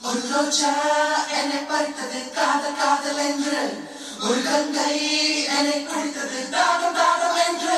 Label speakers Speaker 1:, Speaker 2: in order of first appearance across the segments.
Speaker 1: ஒரு ரோஜா என்னை பறித்தது காதல் காதல் என்று ஒரு கங்கை என்னை குடித்தது தாகம் தாகம் என்று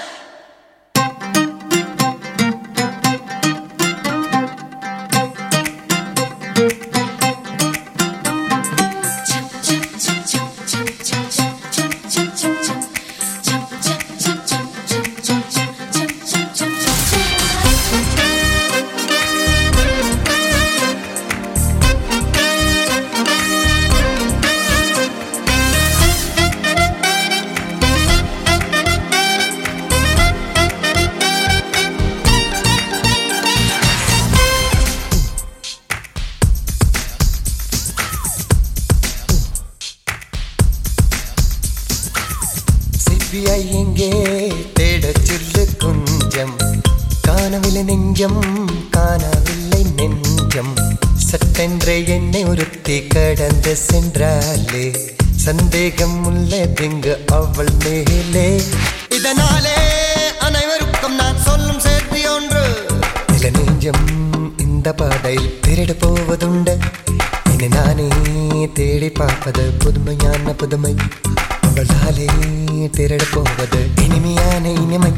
Speaker 2: சிபிஐ எங்கே தேடச் சொல்லு கொஞ்சம் காணவில்லை நெஞ்சம் காணவில்லை நெஞ்சம் சட்டென்ற என்னை ஒருத்தி கடந்து சென்றாலே சந்தேகம் உள்ளதுங்க அவள் மேலே இதனாலே அனைவருக்கும் நான் சொல்லும் செய்தி ஒன்று நில நெஞ்சம் இந்த பாதையில் திருடு போவதுண்டு என்னை நானே தேடி பார்ப்பது புதுமையான புதுமை அவளாலே திருடு போவது இனிமையான இனிமை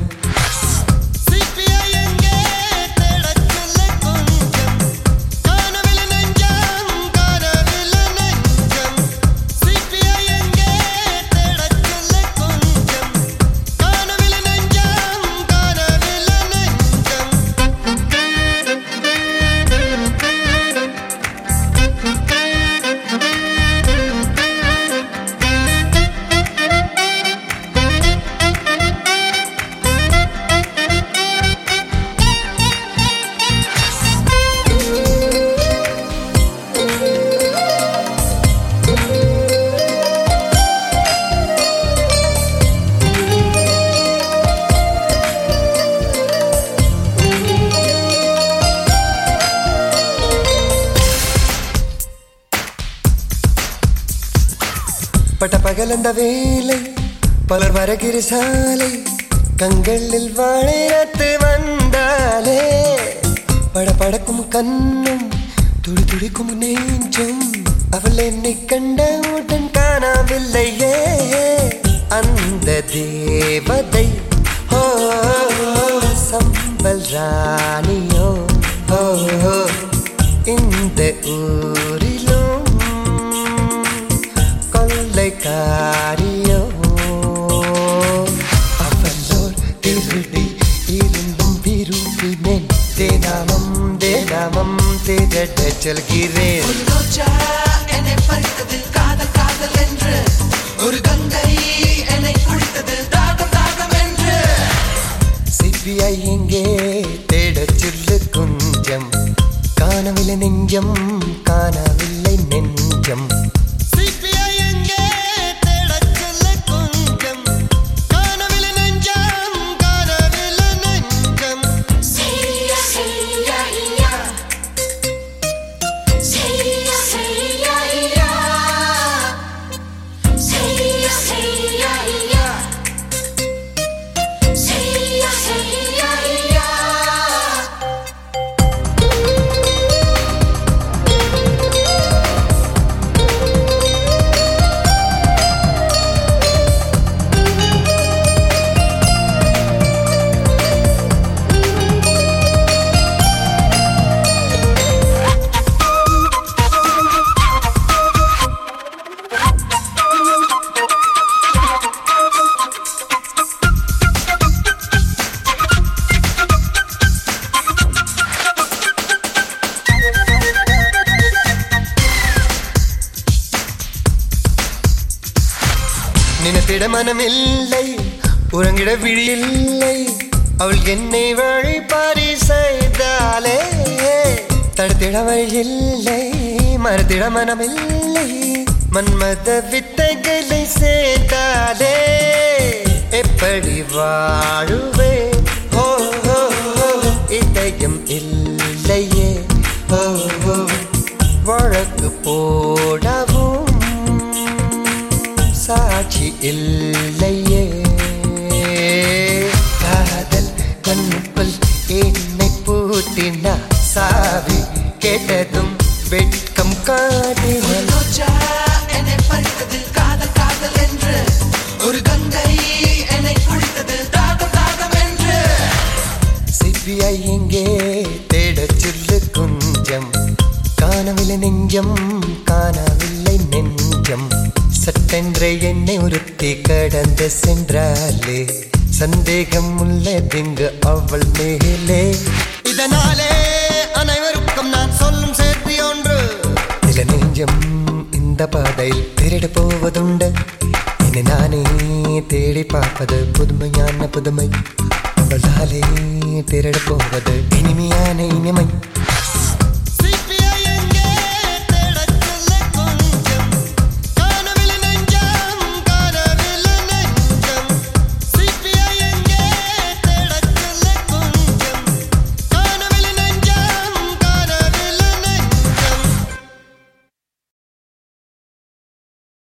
Speaker 2: பட்ட பகலந்த வேலை பலர் வருகிற சாலை கண்களில் வாழைத்து வந்தாலே பட படக்கும் கண்ணும் துடி துடிக்கும் நெஞ்சும் அவள் என்னை கண்டவுடன் காணவில்லையே அந்த தேவதை ஓ சம்பல் ராணியோ ஓ இந்த ஊரிலும் கொள்ளைக்காரியோ அவளோர் திருடி இருந்தும் விரும்பினேன் தேனாமம் தேனாமம் தேடட்ட செல்கிறேன்
Speaker 1: ஒரு ரோஜா என்னை பறித்தது காதல் காதல் என்று ஒரு கங்கை என்னை குடித்தது தாகம் தாகம் என்று
Speaker 2: சிபிஐ எங்கே தேடச் சொல்லு கொஞ்சம் காணவில்லை நெஞ்சம் காணவில்லை நெஞ்சம் நினைத்திட மனமில்லை உறங்கிட விழியில்லை அவள் என்னை வழிபாரி செய்தாலே தடுத்திட வழியில்லை மறுத்திட மனமில்லை மன்மத வித்தைகளை சேர்த்தாலே எப்படி வாழுவே ஓ ஓ, ஓ, இதயம் இல்லையே ஓ ஓ, வழக்கு போடவும் சாட்சி இல்லையே காதல் கண்ணுக்குள் என்னை பூட்டினா சாவி கேட்டதும் வெட்க வெக்கம் காட்டினாள்
Speaker 1: ரோஜா என்னை பறித்தது காதல் காதல் என்று ஒரு கங்கை என்னை குடித்தது தாகம் தாகம் என்று
Speaker 2: சிபிஐ எங்கே தேடச் சொல்லு கொஞ்சம் காணவில்லை நெஞ்சம் காணவில்லை நெஞ்சம் சட்டென்ற என்னை ஒருத்தி கடந்து சென்றாலே சந்தேகம் உள்ளதிங்கு அவள் மேலே இதனாலே அனைவருக்கும் நான் சொல்லும் சேர்த்தி ஒன்று சில நெஞ்சம் இந்த பாதையில் திருட போவதுண்டு என்னை நானே தேடி பார்ப்பது புதுமையான புதுமை அவளாலே திருட போவது இனிமையான இனிமை